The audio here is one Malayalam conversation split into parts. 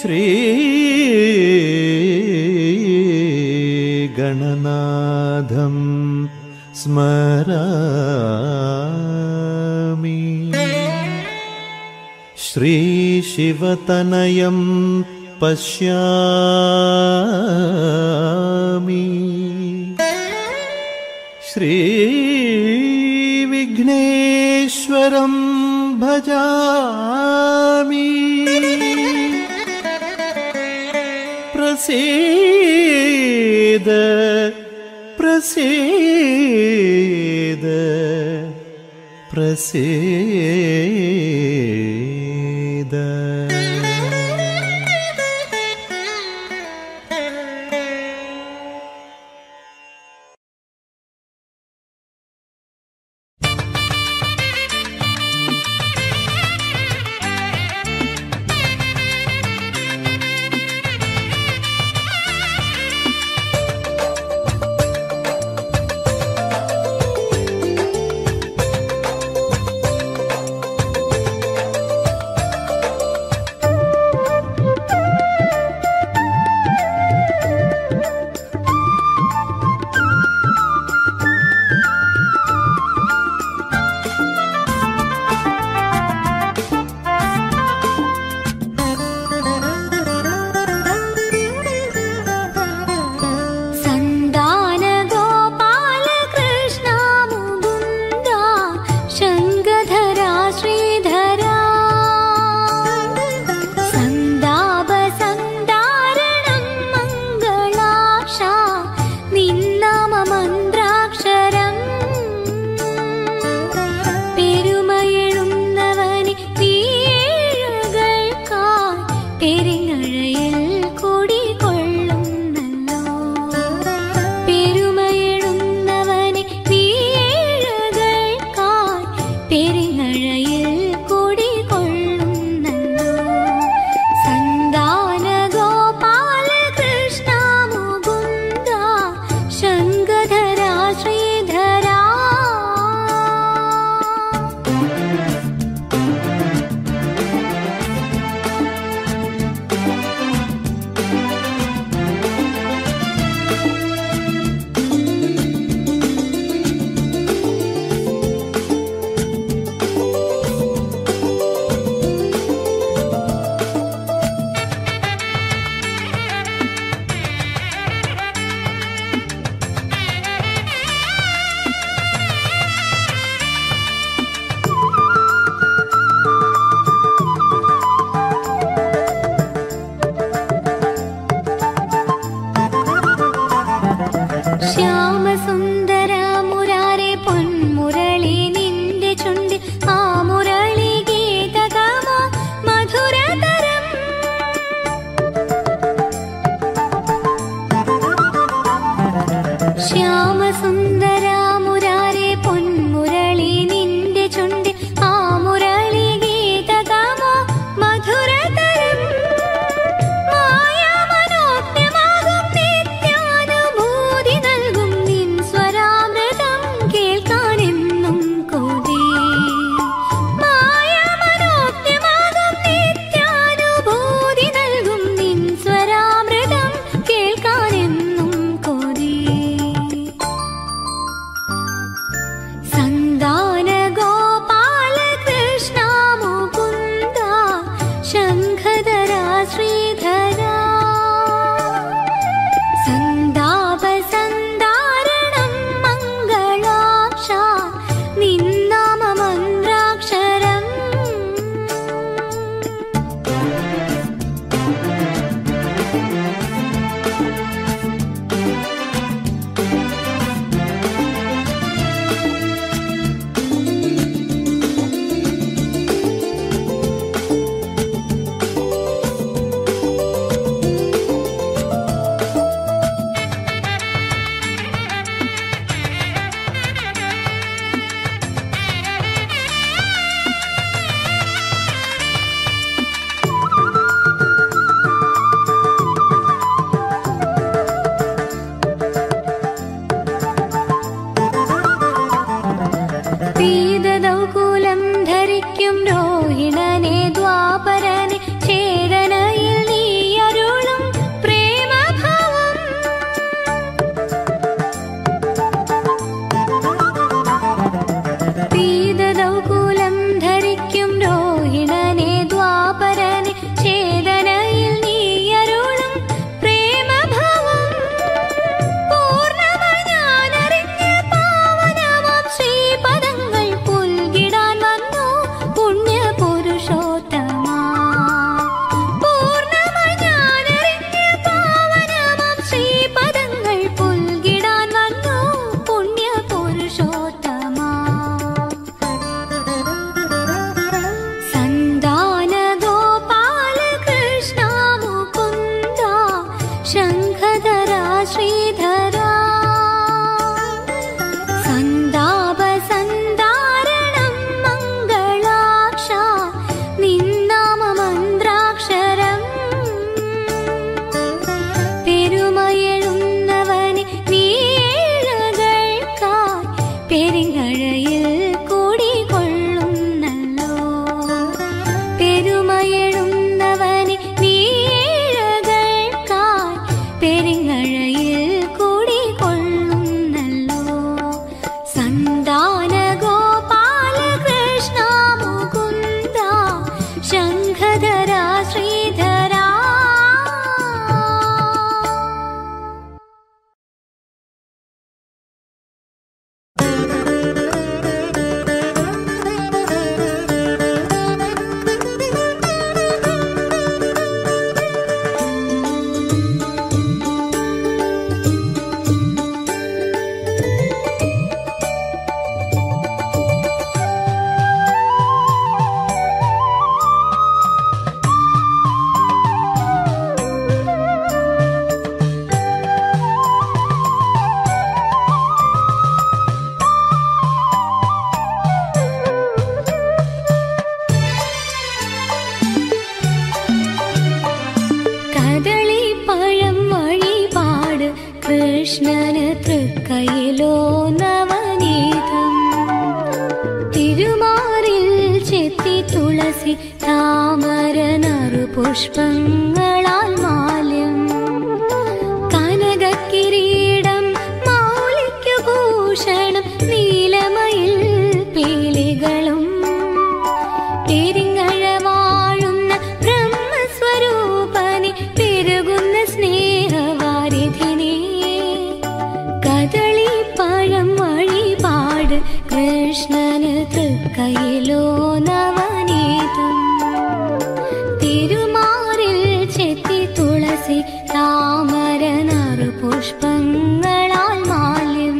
ശ്രീഗണനാഥം സ്മരാമി ശ്രീശിവതനയം പശ്യാമി ശ്രീവിഘ്നേശ്വരം ഭജാമി പ്രസീദ പ്രസീദ പ്രസീദ സന്താന ഗോപാല കൃഷ്ണ മുകുന്ദ ശങ്കധര ശ്രീധര സന്താപ സന്താരണം മംഗളാക്ഷ നിന്നാമ മന്ത്രാക്ഷരം പെരുമയെഴുന്നവനെ നീഴകൾക്കായി പെരിങ്ങഴയിൽ കുടികൊള്ളുന്നല്ലോ പെരുമയെഴുന്നവനെ നീഴകൾക്കായി പെരിങ്ങഴയിൽ കുടികൊള്ളുന്നല്ലോ സന്താന ഗോപാല കൃഷ്ണ മുകുന്ദ ശങ്കധര ശ്രീധര ശ്യാമസുന്ദര മുരാരെ പൊന്മുരളി നിന്റെ ചുണ്ടിൽ ആ മുരളി ഗീതകമ മധുരതരം ശ്യാമസുന്ദര മുരാരെ പൊന്മുരളി നിന്റെ ചുണ്ടിൽ ആ മുരളി ഗീതകമ മധുരതരം മായാമനോജ്ഞമാകും നിത്യാനുഭൂതി നൽകും നിൻ സ്വരാമൃതം കേൾക്കാനെന്നും കൊതി മായാമനോജ്ഞമാകും നിത്യാനുഭൂതി നൽകും നിൻ സ്വരാമൃതം കേൾക്കാനെന്നും കൊതി തുളസി താമര നറു പുഷ്പങ്ങളാൽ മാല്യം കനകക്കിരീടം മൗലിക്കു ഭൂഷണം നീലമയിൽ പീലികളും പെരിങ്ങഴ വാഴുന്ന ബ്രഹ്മസ്വരൂപനെ പെരുകുന്ന സ്നേഹവാരിധിനെ കദളി പഴം വഴിപാട് കൃഷ്ണന് തൃക്കയിലോ നവനീതം തിരുമാറിൽ ചെത്തി തുളസി താമര നറു പുഷ്പങ്ങളാൽ മാല്യം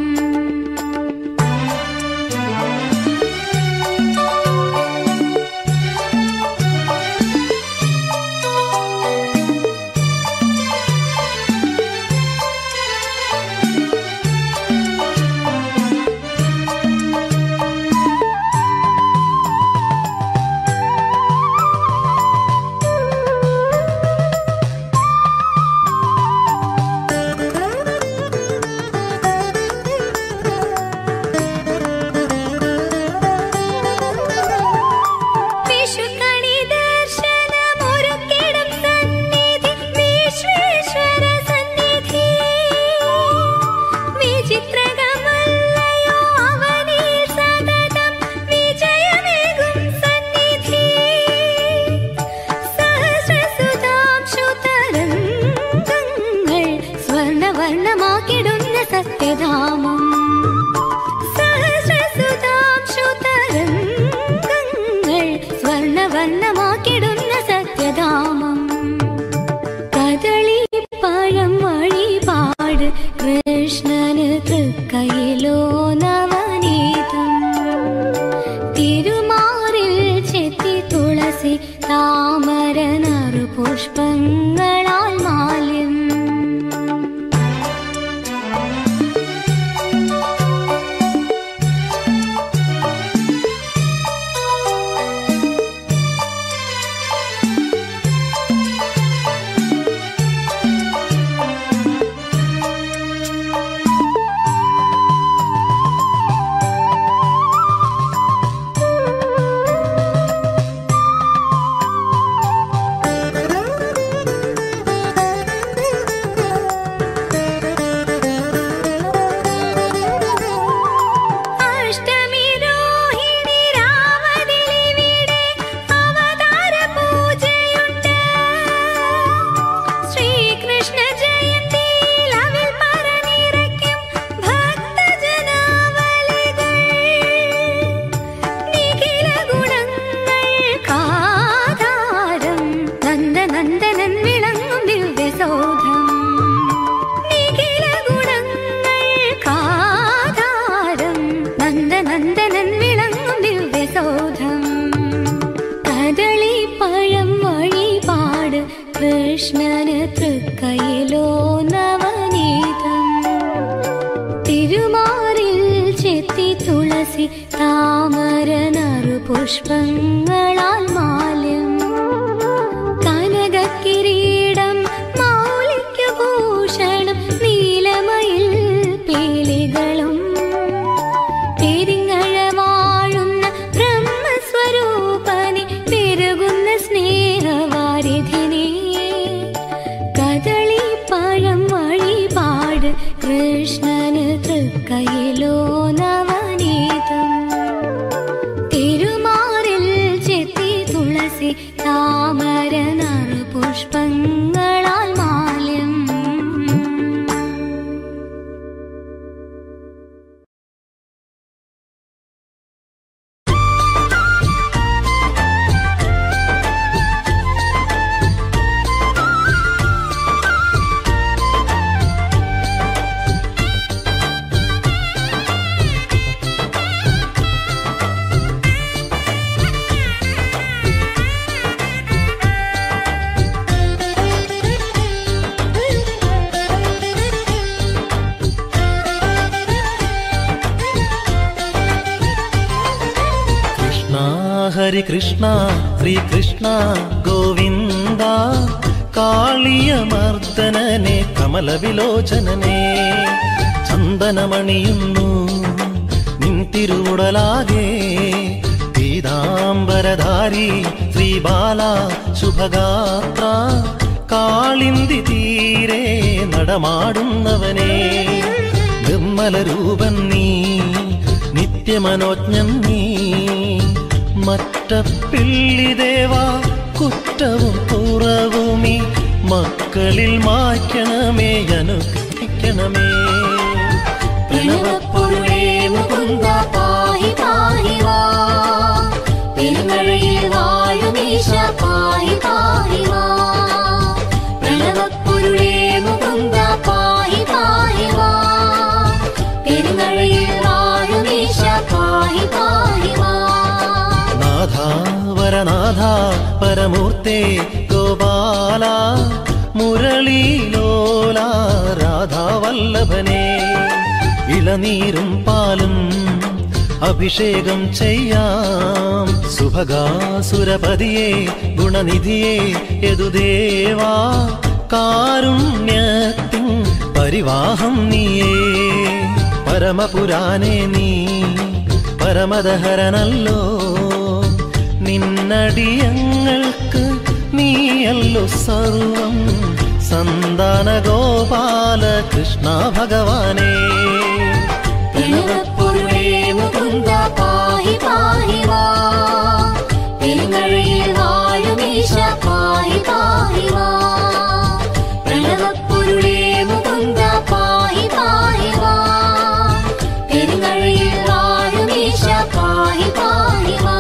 വിഷുക്കണി ദർശനമൊരുക്കിടും സന്നിധി വിശ്വേശ്വര സന്നിധി വിചിത്രകമല്ലയോ അവനിൽ സതതം വിജയമേകും സന്നിധി സഹസ്രസുതാംശു തരംഗങ്ങൾ സ്വർണവർണ്ണമാക്കിടുന്ന സത്യധാമം സഹസ്രസുതാംശു തരംഗങ്ങൾ സ്വർണവർണ്ണമാക്കിടുന്ന സത്യധാമം കദളി പഴം വഴിപാട് കൃഷ്ണന് തൃക്കയിലോ നവനീതം തിരുമാറിൽ ചെത്തി തുളസി താമര നറു പുഷ്പങ്ങളാൽ മാല്യം അഷ്ടമി രോഹിണി രാമദിലിവിടെ അവതാര പൂജയുണ്ട് ശ്രീകൃഷ്ണ ജയന്തിയിൽ അവൽ പറനിറയ്ക്കും ഭക്തജനാവലികൾ നിഖില ഗുണങ്ങൾക്കാധാരം നന്ദനന്ദനൻ വിളങ്ങും ദിവ്യസൗധം നിഖില ഗുണങ്ങൾക്കാധാരം നന്ദനന്ദനൻ വിളങ്ങും ദിവ്യസൗധം കദളി പഴം വഴിപാട് കൃഷ്ണന് തൃക്കയിലോ നവനീതം തിരുമാറിൽ ചെത്തി തുളസി താമര നറു പുഷ്പങ്ങളാൽ മാല്യം കനകക്കിരീടം മൗലിക്കു ഭൂഷണം നീലമയിൽ പീലികളും പെരിങ്ങഴ വാഴുന്ന ബ്രഹ്മസ്വരൂപനെ പെരുകുന്ന സ്നേഹവാരിധിനെ കദളി പഴം വഴിപാട് കൃഷ്ണന് തൃക്കയിലോ നവനീതം തിരുമാറിൽ ചെത്തി തുളസി താമര നറു പുഷ്പങ്ങളാൽ മാല്യം കൃഷ്ണ ഹരി കൃഷ്ണ ശ്രീകൃഷ്ണ ഗോവിന്ദ കാളിയമർദ്ദനനെ കമലവിലോചനനെ ചന്ദനമണിയുന്നു നിൻ തിരുവുടലാകെ തീ പീതാംബരധാരി ശ്രീബാല ശുഭഗാത്ര കാളിന്തി തീരെ നടമാടുന്നവനെ നിർമ്മല രൂപൻ നീ നിത്യമനോജ്ഞൻ നീ മറ്റപ്പിള്ളി ദേവ കുറ്റവും കുറവുമീ മക്കളിൽ മായ്ക്കണമേ അനുഗ്രഹിക്കണമേ പ്രണവപ്പൊരുളേ മുകുന്ദ പാഹി പാഹി വാ പെരുമഴയിൽ വാഴുമീശ പാഹി പാഹി വാ പ്രണവപ്പൊരുളേ മുകുന്ദ പാഹി പാഹി വാ പെരുമഴയിൽ വാഴുമീശ പാഹി പാഹി വാ നാഥ വരനാഥ പരമൂർത്തേ ഗോപാല മുരളീലോല രാധാവല്ലഭനെ ഇളനീരും പാലും അഭിഷേകം ചെയ്യാം സുഭഗാസുരപതിയെ ഗുണനിധിയെ യദുദേവാ കാരുണ്യത്തിൻ പരിവാഹം നീയേ പരമപുരാനേ നീ പരമദഹരനല്ലോ നിന്നടിയങ്ങൾക്ക് നീയല്ലോ സർവം സന്താന ഗോപാല കൃഷ്ണ ഭഗവാനേ പ്രണവപ്പൊരുളേ മുകുന്ദ പാഹി പാഹി വാ പെരുമഴയിൽ വാഴുമീശ പാഹി പാഹി വാ പ്രണവപ്പൊരുളേ മുകുന്ദ പാഹി പാഹി വാ പെരുമഴയിൽ വാഴുമീശ പാഹി പാഹി വാ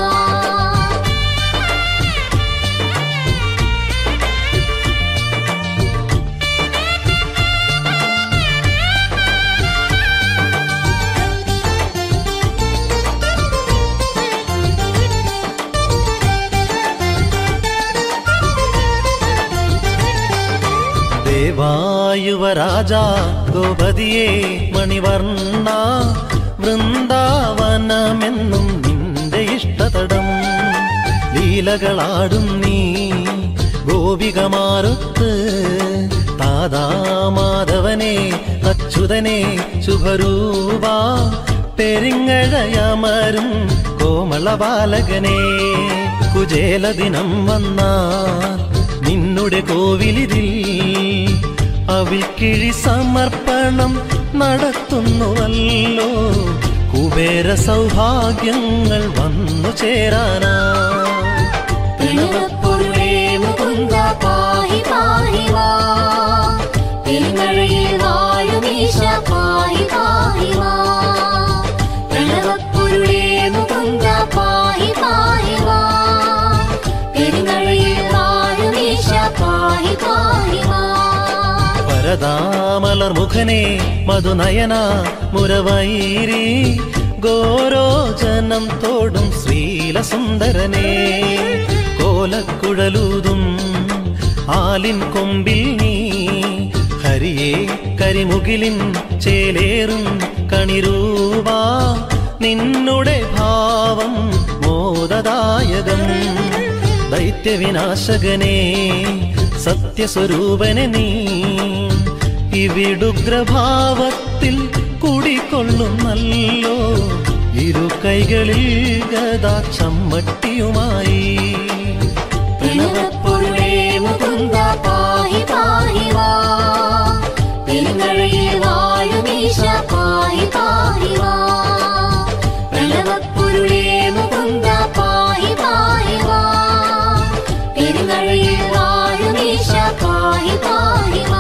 ദേവായുവരാജ ഗോപതിയെ മണിവർണ്ണ വൃന്ദാവനമെന്നും നിന്റെ ഇഷ്ടതടം ലീലകളാടും നീ ഗോപികമാരുത്ത് താതാമാധവനെ അച്യുതനെ ശുഭരൂപ പെരിങ്ങഴയമരും കോമള ബാലകനെ കുചേലദിനം വന്നാൽ നിന്നുടെ കോവിലിതിൽ അവിൽക്കിഴി സമർപ്പണം നടത്തുന്നുവല്ലോ കുബേര സൗഭാഗ്യങ്ങൾ വന്നു ചേരാനാ പ്രണവപ്പൊരുളേ മുകുന്ദ പാഹി പാഹി വാ പെരുമഴയിൽ വാഴുമീശ പാഹി പാഹി വാ പ്രണവപ്പൊരുളേ മുകുന്ദ പാഹി പാഹി വാ പെരുമഴയിൽ വാഴുമീശ പാഹി പാഹി വാ പരതാമലർ മുഖനെ മധുനയന മുരവൈരി ഗോരോജനം തോടും ശ്രീലസുന്ദരനെ കോലക്കുഴലൂതും ആലിൻ കൊമ്പിൽ നീ ഹരിയെ കരിമുകിലിൻ ചേലേറും കണിരൂപ നിന്നുടെ ഭാവം മോദദായകം ദൈത്യവിനാശകനെ സത്യസ്വരൂപനെ നീ ഇവിടുഗ്രഭാവത്തിൽ കുടികൊള്ളുന്നല്ലോ ഇരു കൈകളിൽ ഗതാ ചമ്മട്ടിയുമായി പ്രണവപ്പൊരുളേ മുകുന്ദ പാഹി പാഹി വാ പെരുമഴയിൽ വാഴുമീശ പാഹി പാഹി വാ പ്രണവപ്പൊരുളേ മുകുന്ദ പാഹി പാഹി വാ പെരുമഴയിൽ വാഴുമീശ പാഹി പാഹി വാ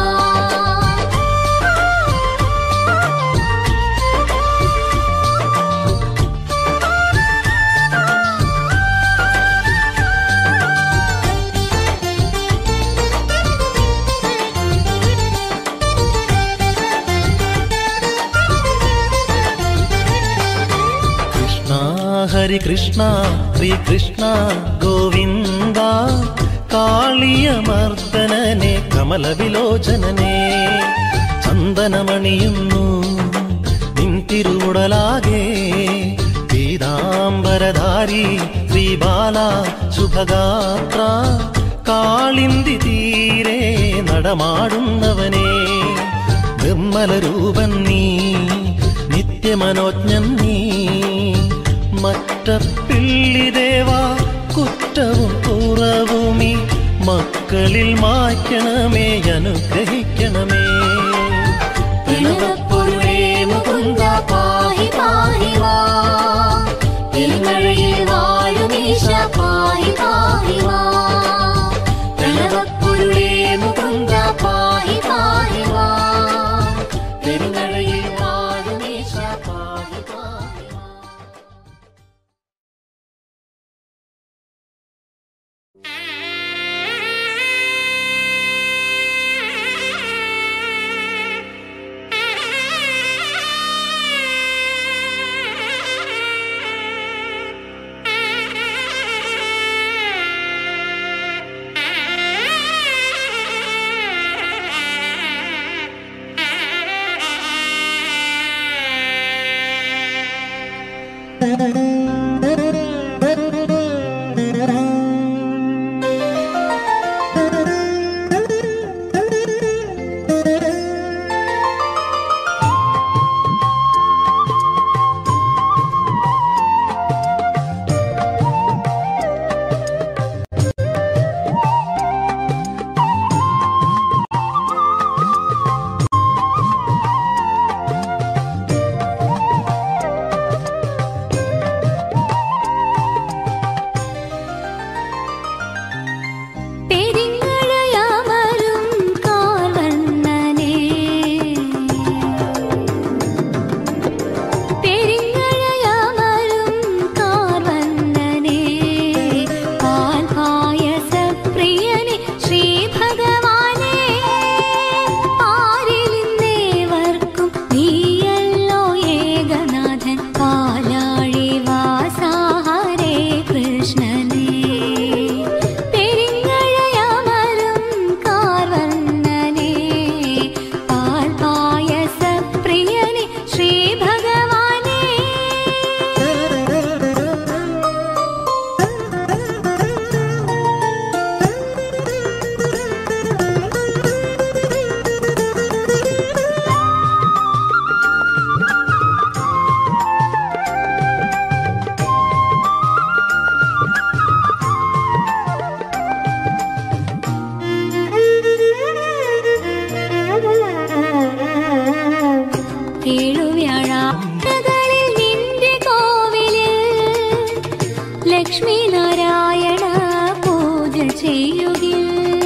കൃഷ്ണ ഹരി കൃഷ്ണ ശ്രീ കൃഷ്ണ ഗോവിന്ദ കാളിയമർദ്ദനനെ കമലവിലോചനനെ ചന്ദനമണിയുന്നു നിൻ തിരുവുടലാകെ പീതാംബരധാരി ശ്രീബാല ശുഭഗാത്ര കാളിന്തി തീരെ നടമാടുന്നവനെ നിർമ്മല രൂപൻ നീ നിത്യമനോജ്ഞൻ നീ മറ്റ കുറ്റപ്പിള്ളിദേവ കുറ്റവും കുറവുമീ മക്കളിൽ മായ്ക്കണമേ അനുഗ്രഹിക്കണമേ പ്രണവപ്പൊരുളേ മുകുന്ദ പാഹി പാഹി വാ തിരുമഴയിൽ വാഴുമീശ പാഹി പാഹി വാ പ്രണവപ്പൊരുളേ മുകുന്ദ പാഹി പാഹി വാ തിരുമഴയിൽ വാഴുമീശ പാഹി പാഹി വാ പെരിങ്ങഴയമരും കാർവർണ്ണനേ പെരിങ്ങഴയമരും കാർവർണ്ണനേ പാൽപായസപ്രിയനേ ശ്രീ ഭഗവാനേ ആരിലിന്നേവർക്കും നീയല്ലോ ഏകനാഥൻ പാലാഴി വാസാഹരേ കൃഷ്ണനേ പെരിങ്ങഴയമരും കാർവർണ്ണനേ പാൽപായസപ്രിയനേ ശ്രീ ഭഗവാനേ ഏഴുവ്യാഴാകളിൽ നിന്റെ കോവിലിൽ ലക്ഷ്മി നാരായണ പൂജ ചെയ്യുകിൽ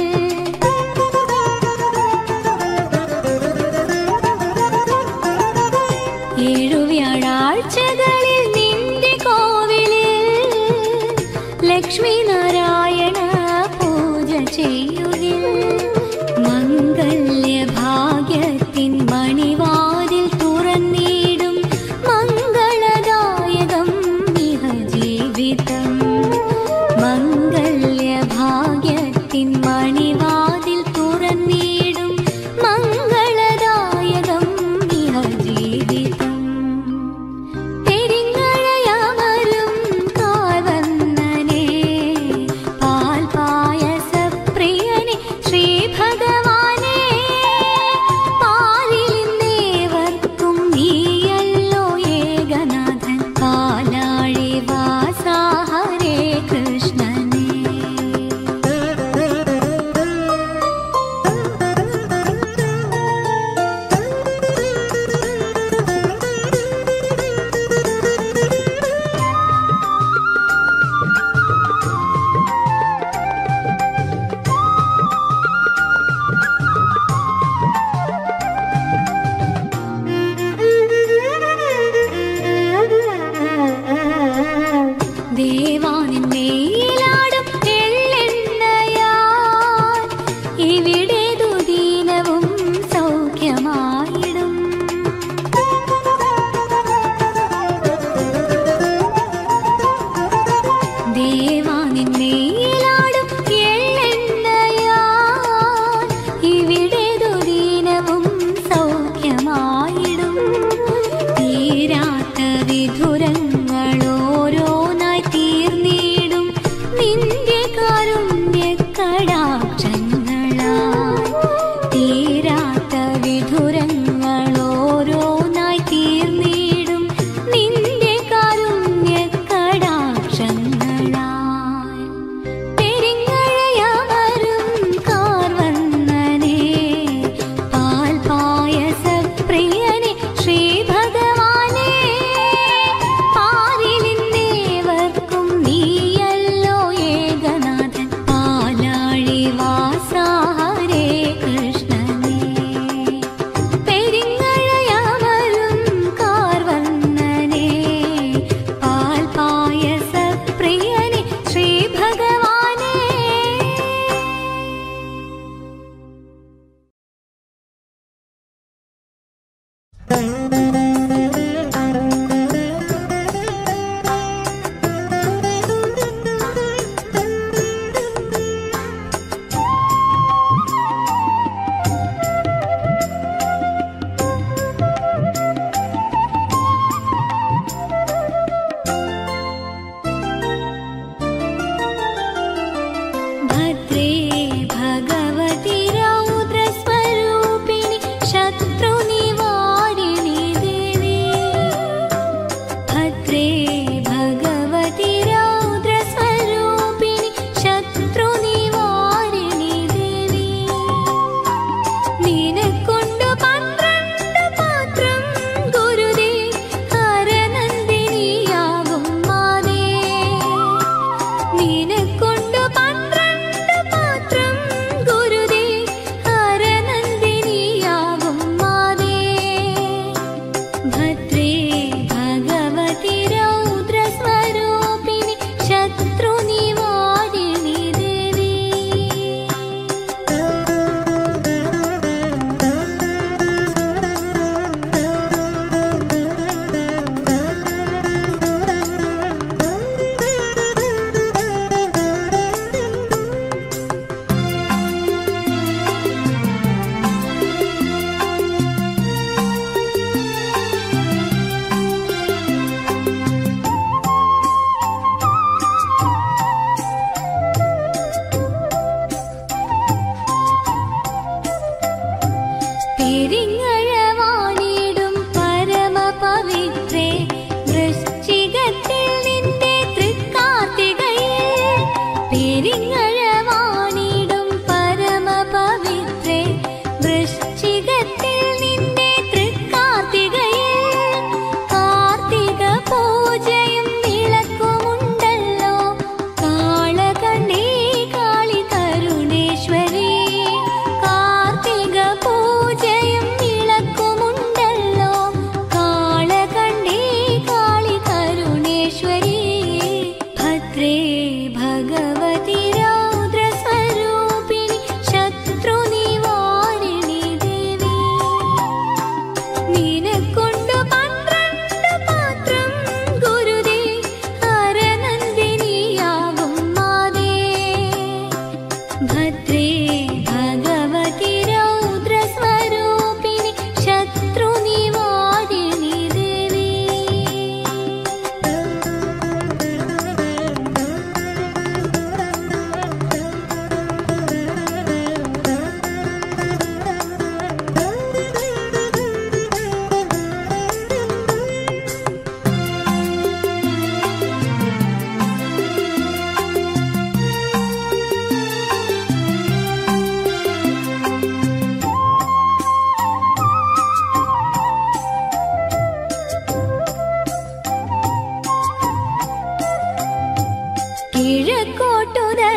ഏഴുവ്യാഴാഴ്ചകളിൽ നിന്റെ കോവിലിൽ ലക്ഷ്മി നാരായണ പൂജ ചെയ്യുകിൽ മംഗല്യ ഭാഗ്യത്തിൻ മണിവാതിൽ തുറന്നിടും മംഗളദായകം ഇഹ ജീവിതം മംഗല്യ ഭാഗ്യത്തിൻ മണിവാതിൽ തുറന്നിടും മംഗളദായകം ഇഹ ജീവിതം പെരിങ്ങഴയമരും കാർവർണ്ണനേ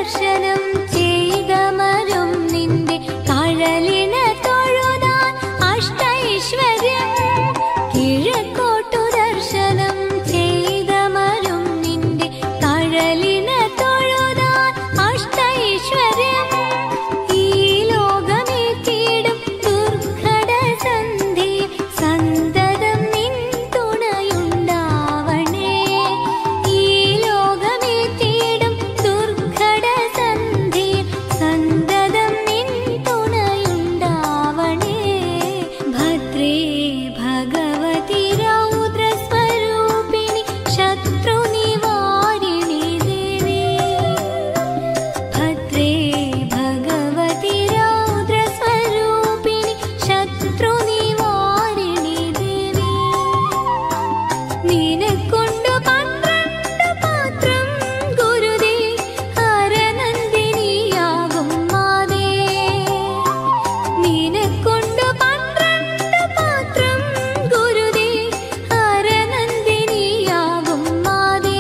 ദർശനം ചെയ്തമരും നിന്റെ കഴലിന തൊഴുതാൻ അഷ്ടൈശ്വര്യം കിഴക്കോട്ടു ദർശനം ചെയ്തമരും നിന്റെ കഴലിന തൊഴുതാൻ അഷ്ടൈശ്വര്യം ഈ ലോകമേറ്റിടും ദുർഘട സന്ധി സന്തതം നിൻ തുണയുണ്ടാവണേ ഈ ലോകമേറ്റിടും ദുർഘട സന്ധി സന്തതം നിൻ തുണയുണ്ടാവണേ ഭദ്രേ ഭഗവതി രൗദ്രസ്വരൂപിണി ശത്രുനിവാരിണി ദേവി ഭദ്രേ ഭഗവതി രൗദ്രസ്വരൂപിണി ശത്രുനിവാരിണി ദേവി നിനക്കൊണ്ടു പന്ത്രണ്ട് പാത്രം ഗുരുദേ ഹരനന്ദിനിയാകും മാതേ നിനക്കൊണ്ടു പന്ത്രണ്ട് പാത്രം ഗുരുദേ ഹരനന്ദിനിയാകും മാതേ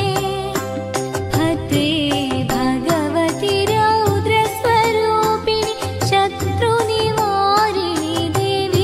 ഭദ്രേ ഭഗവതി രൗദ്രസ്വരൂപിണി ശത്രുനിവാരിണി ദേവി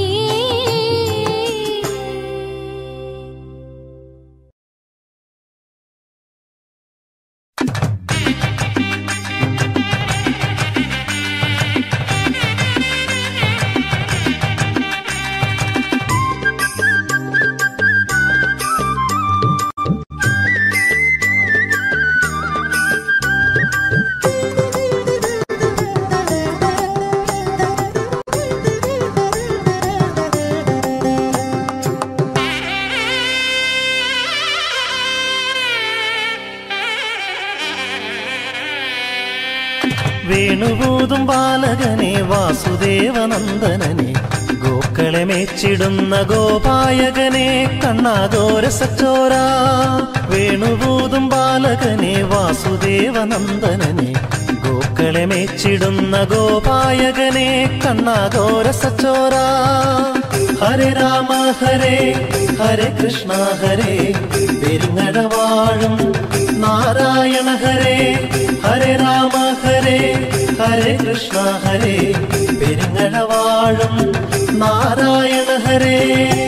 വേണുഭൂതും ബാലകനെ വാസുദേവനന്ദനനെ ഗോക്കളെ മേച്ചിടുന്ന ഗോപായകനെ കണ്ണാഗോര സച്ചോര വേണുഭൂതും ബാലകനെ വാസുദേവനന്ദനനെ ഗോക്കളെ മേച്ചിടുന്ന ഗോപായകനെ കണ്ണാഗോര സച്ചോര ഹരേ രാമ ഹരേ ഹരേ കൃഷ്ണ ഹരേ പെരുങ്ങടവാഴും നാരായണ ഹരേ ഹരേ രാമ ഹരേ ഹരേ കൃഷ്ണ ഹരേ പെരുങ്ങടവാഴും നാരായണ ഹരേ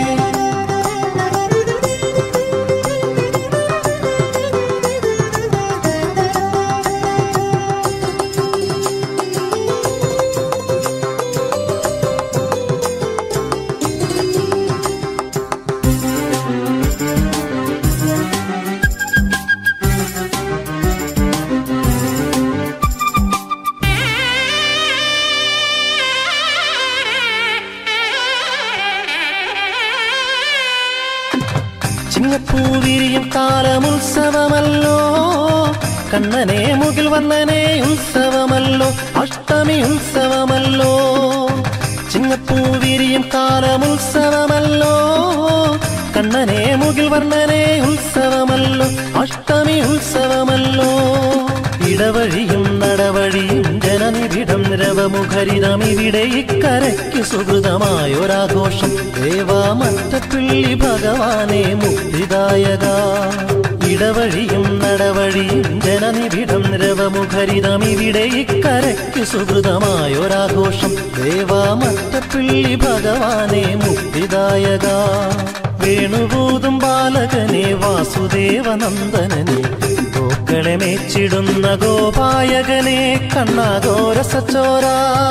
ചിങ്ങപ്പൂവിരിയും കാലമുത്സവമല്ലോ കണ്ണനെ മുകിൽ വന്നനെ ഉത്സവമല്ലോ അഷ്ടമി ഉത്സവമല്ലോ ചിങ്ങപ്പൂവിരിയും കാലമുത്സവമല്ലോ കണ്ണനെ മുകിൽ വർണ്ണനെ ഉത്സവമല്ലോ അഷ്ടമി ഉത്സവമല്ലോ ഇടവഴിയും നടവഴിയും ജനനിബിഡം രവമുഖരിതം ഇവിടെ ഇക്കരയ്ക്ക് സുഹൃതമായൊരാഘോഷം ദേവാമറ്റപ്പിള്ളി ഭഗവാനെ മുക്തിദായക ഇടവഴിയും നടവഴിയും ജനനിബിഡം രവമുഖരിതം ഇവിടെ ഇക്കരയ്ക്ക് സുഹൃതമായൊരാഘോഷം ദേവാമറ്റപ്പിള്ളി ഭഗവാനെ മുക്തിദായക വേണുഭൂതും ബാലകനെ വാസുദേവനന്ദനനെ ഗോക്കളെ മേച്ചിടുന്ന ഗോപായകനെ കണ്ണാഗോര സച്ചോര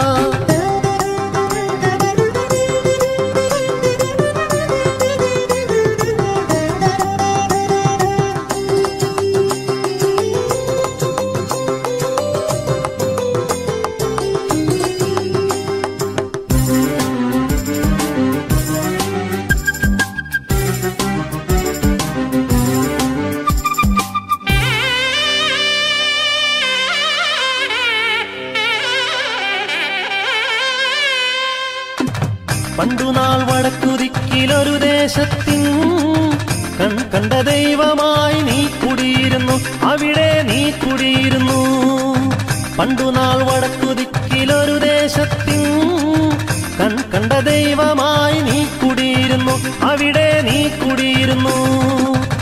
പണ്ടുനാൾ വടക്കുതിക്കിലൊരു ദേശത്തിൻ കൺ കണ്ട ദൈവമായി നീ കുടിയിരുന്നു അവിടെ നീ കുടിയിരുന്നു പണ്ടുനാൾ വടക്കുതിക്കിലൊരു ദേശത്തിൻ കൺ കണ്ട ദൈവമായി നീ കുടിയിരുന്നു അവിടെ നീ കുടിയിരുന്നു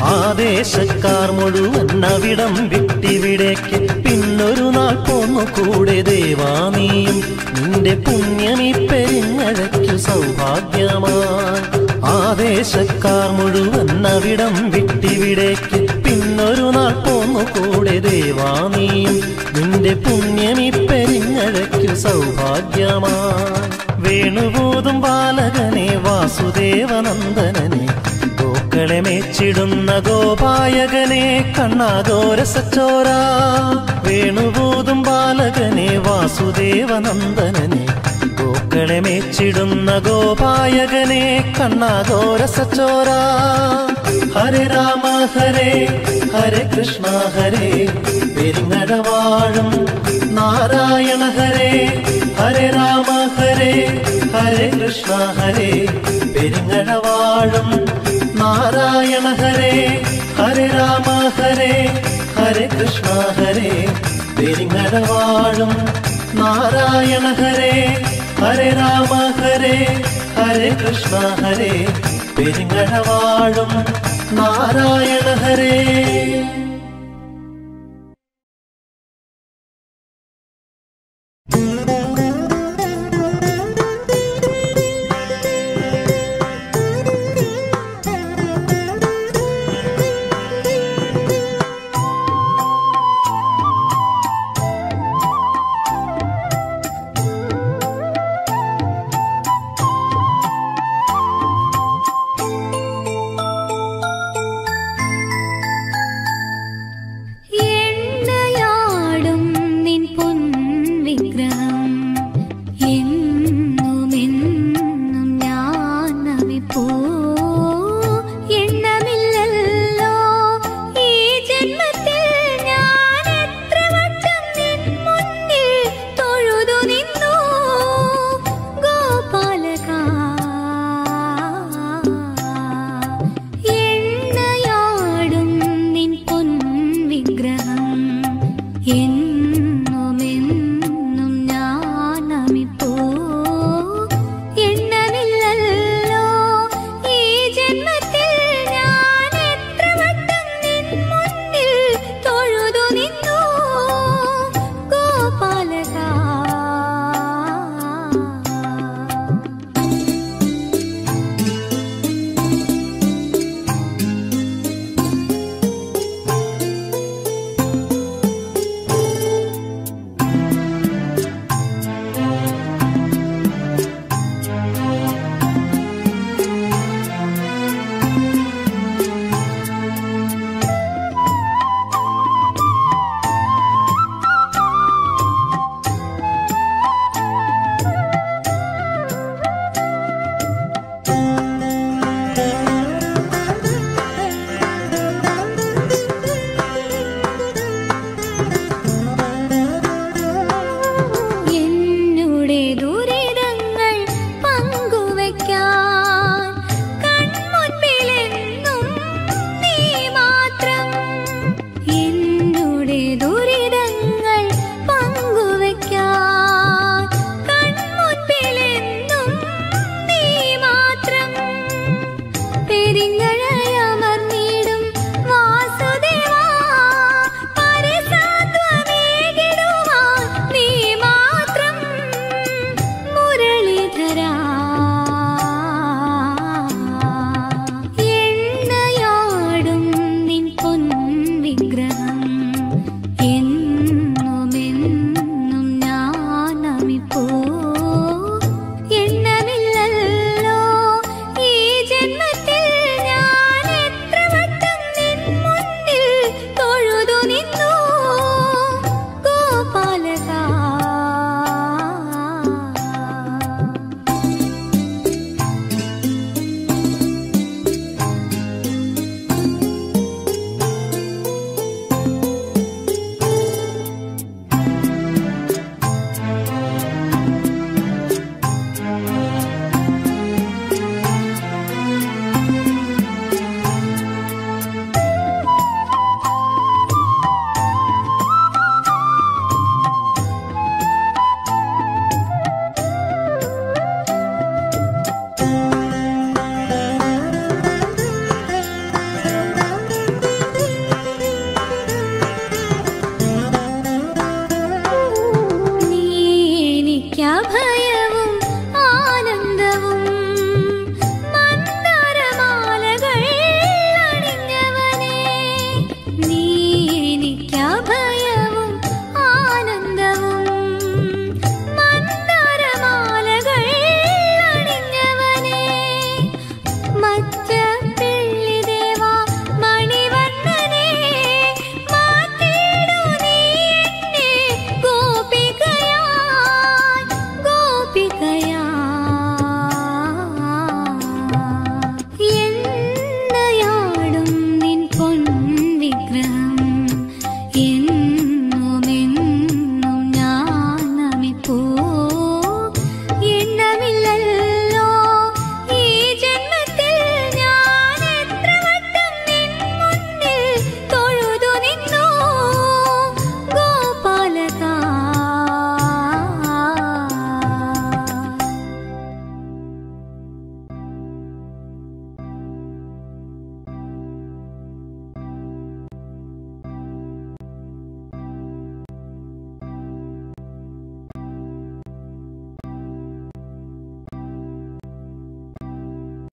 ആദേശക്കാർ മുഴുവൻ അവിടം വിട്ടിവിടേക്ക് പിന്നൊരു നാൾ പോന്നു കൂടെ ദേവാനീയും നിന്റെ പുണ്യമി പെരിഞ്ഞഴയ്ക്കു സൗഭാഗ്യമായി ആദേശക്കാർ മുഴുവൻ അവിടം വിട്ടിവിടേക്ക് പിന്നൊരു നാൾ പോന്നു കൂടെ ദേവാനീയും നിന്റെ പുണ്യമി പെരിഞ്ഞഴയ്ക്കു സൗഭാഗ്യമായി വേണുപോതും ബാലകനെ വാസുദേവനന്ദനനെ ഗോക്കളെ മേച്ചിടുന്ന ഗോപായകനെ കണ്ണാദോരസച്ചോര വേണുപോതും ബാലകനെ വാസുദേവനന്ദനനെ ഗോക്കളെ മേച്ചിടുന്ന ഗോപായകനെ കണ്ണാദോരസച്ചോര ഹരേ രാമ ഹരേ ഹരേ കൃഷ്ണ ഹരേ പെരിങ്ങഴവാഴും നാരായണ ഹരേ ഹരേ രാമ ഹരേ ഹരേ കൃഷ്ണ ഹരേ പെരിങ്ങഴവാഴും നാരായണ ഹരേ ഹരേ രാമ ഹരേ ഹരേ കൃഷ്ണ ഹരേ പെരിങ്ങഴവാഴും നാരായണ ഹരേ ഹരേ രാമ ഹരേ ഹരേ കൃഷ്ണ ഹരേ പെരിങ്ങഴവാഴും നാരായണ ഹരേ